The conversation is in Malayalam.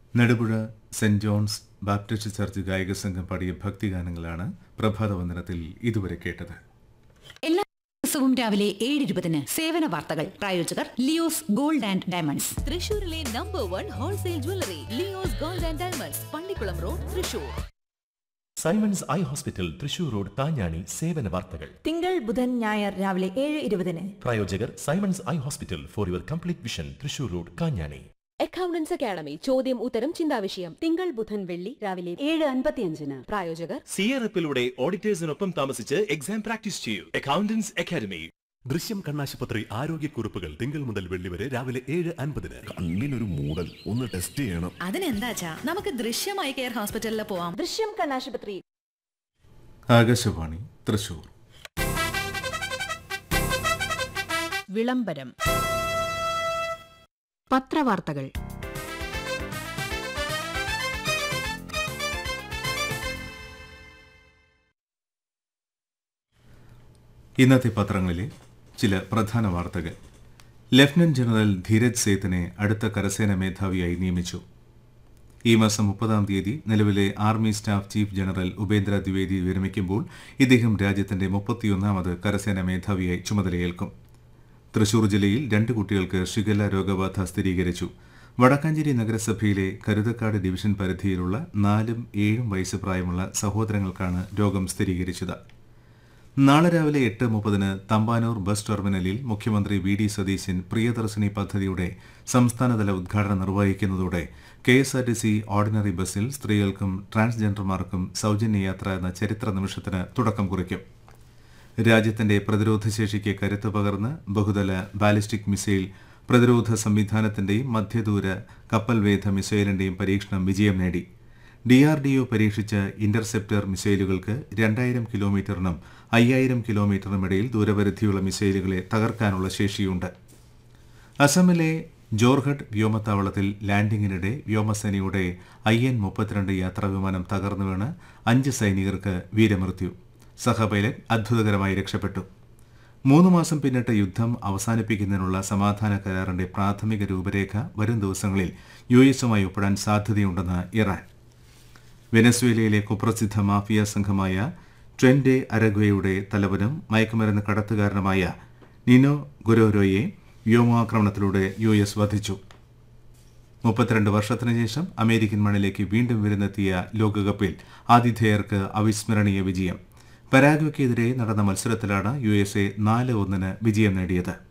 Nedupuzha Saint John's Baptist church ഗായക സംഘം പാടിയ ഭക്തിഗാനങ്ങളാണ് പ്രഭാതവന്ദനത്തിൽ ഇതുവരെ കേട്ടത് എല്ലാ ദിവസവും രാവിലെ ഏഴ് ഇരുപതിന് സേവന വാർത്തകൾ പ്രായോജകർ ലിയോസ് ഗോൾഡ് ആൻഡ് ഡയമണ്ട്സ് തൃശൂരിലെ number one wholesale jewellery Leo's gold and diamonds Pallikulam road Thrissur Simon's eye hospital Thrissur road Kanjani സേവന വാർത്തകൾ തിങ്കൾ ബുധൻ ഞായർ രാവിലെ ഏഴ് ഇരുപതിന് പ്രായോജകർ Simon's eye hospital for your complete vision Thrissur road Kanjani accountants academy ചോദ്യം ഉത്തരം ചിന്താവിഷയം തിങ്കൾ ബുധൻ വെള്ളി രാവിലെ ഏഴ് അൻപത്തിയഞ്ചിന് പ്രായോജകർ സി ആർ എഫിലൂടെ ഓഡിറ്റേഴ്സിനൊപ്പം താമസിച്ച് എക്സാം പ്രാക്ടീസ് ചെയ്യൂ അക്കൗണ്ടൻസ് അക്കാദമി ദൃശ്യം കണ്ണാശുപത്രി ആരോഗ്യക്കുറിപ്പുകൾ തിങ്കൾ മുതൽ വെള്ളി വരെ രാവിലെ ഏഴ് അൻപതിന് കണ്ണിനൊരു മൂടൽ ഒന്ന് ടെസ്റ്റ് ചെയ്യണം അതിനെന്താച്ചാ നമുക്ക് ദൃശ്യമായി കെയർ ഹോസ്പിറ്റലിൽ പോവാം ദൃശ്യം കണ്ണാശുപത്രി ആകാശവാണി തൃശൂർ വിളംബരം പത്രവാർത്തകൾ ഇന്നത്തെ പത്രങ്ങളിലെ ചില പ്രധാന വാർത്തകൾ ലഫ്റ്റനന്റ് ജനറൽ ധീരജ് സേത്തിനെ അടുത്ത കരസേന മേധാവിയായി നിയമിച്ചു ഈ മാസം മുപ്പതാം തീയതി നിലവിലെ army staff chief general Upendra Dwivedi വിരമിക്കുമ്പോൾ ഇദ്ദേഹം രാജ്യത്തിന്റെ മുപ്പത്തിയൊന്നാമത് കരസേന മേധാവിയായി ചുമതലയേൽക്കും തൃശൂർ ജില്ലയിൽ രണ്ട് കുട്ടികൾക്ക് ഷിഗല്ല രോഗബാധ സ്ഥിരീകരിച്ചു വടക്കാഞ്ചേരി നഗരസഭയിലെ കരുതക്കാട് ഡിവിഷൻ പരിധിയിലുള്ള നാലും ഏഴും വയസ്സ് പ്രായമുള്ള സഹോദരങ്ങൾക്കാണ് രോഗം സ്ഥിരീകരിച്ചത് നാളെ രാവിലെ എട്ട് മുപ്പതിന് തമ്പാനൂർ ബസ് ടെർമിനലിൽ മുഖ്യമന്ത്രി വി ഡി സതീശൻ പ്രിയദർശിനി പദ്ധതിയുടെ സംസ്ഥാനതല ഉദ്ഘാടനം നിർവഹിക്കുന്നതോടെ K S R T C ordinary ബസ്സിൽ സ്ത്രീകൾക്കും ട്രാൻസ്ജെൻഡർമാർക്കും സൗജന്യ യാത്ര എന്ന ചരിത്ര നിമിഷത്തിന് തുടക്കം കുറിക്കും രാജ്യത്തിന്റെ പ്രതിരോധശേഷിക്ക് കരുത്ത് പകർന്ന് ബഹുതല ബാലിസ്റ്റിക് മിസൈൽ പ്രതിരോധ സംവിധാനത്തിന്റെയും മധ്യദൂര കപ്പൽവേധ മിസൈലിന്റെയും പരീക്ഷണം വിജയം നേടി ഡിആർഡിഒ പരീക്ഷിച്ച ഇന്റർസെപ്റ്റർ മിസൈലുകൾക്ക് രണ്ടായിരം കിലോമീറ്ററിനും അയ്യായിരം കിലോമീറ്ററിനും ഇടയിൽ ദൂരപരിധിയുള്ള മിസൈലുകളെ തകർക്കാനുള്ള ശേഷിയുണ്ട് അസമിലെ ജോർഹട്ട് വ്യോമത്താവളത്തിൽ ലാൻഡിങ്ങിനിടെ വ്യോമസേനയുടെ ഐ എൻ മുപ്പത്തിരണ്ട് യാത്രാവിമാനം തകർന്നു വീണ് അഞ്ച് സൈനികർക്ക് വീരമൃത്യു സഹ പൈലറ്റ് അത്ഭുതകരമായി രക്ഷപ്പെട്ടു മൂന്ന് മാസം പിന്നിട്ട് യുദ്ധം അവസാനിപ്പിക്കുന്നതിനുള്ള സമാധാന കരാറിന്റെ പ്രാഥമിക രൂപരേഖ വരും ദിവസങ്ങളിൽ യു എസുമായി ഒപ്പിടാൻ സാധ്യതയുണ്ടെന്ന് ഇറാൻ വെനസ്വേലയിലെ കുപ്രസിദ്ധ മാഫിയ സംഘമായ ട്രെൻഡെ അരഗ്വയുടെ തലവനും മയക്കുമരുന്ന് കടത്തുകാരനുമായ നിനോ ഗുരോരോയെ വ്യോമാക്രമണത്തിലൂടെ യു എസ് വധിച്ചു മുപ്പത്തിരണ്ട് വർഷത്തിനു ശേഷം അമേരിക്കൻ മണ്ണിലേക്ക് വീണ്ടും വിരുന്നെത്തിയ ലോകകപ്പിൽ ആതിഥേയർക്ക് അവിസ്മരണീയ വിജയം പരാഗ്വയ്ക്കെതിരെ നടന്ന മത്സരത്തിലാണ് യു എസ് എ നാല് ഒന്നിന് വിജയം നേടിയത്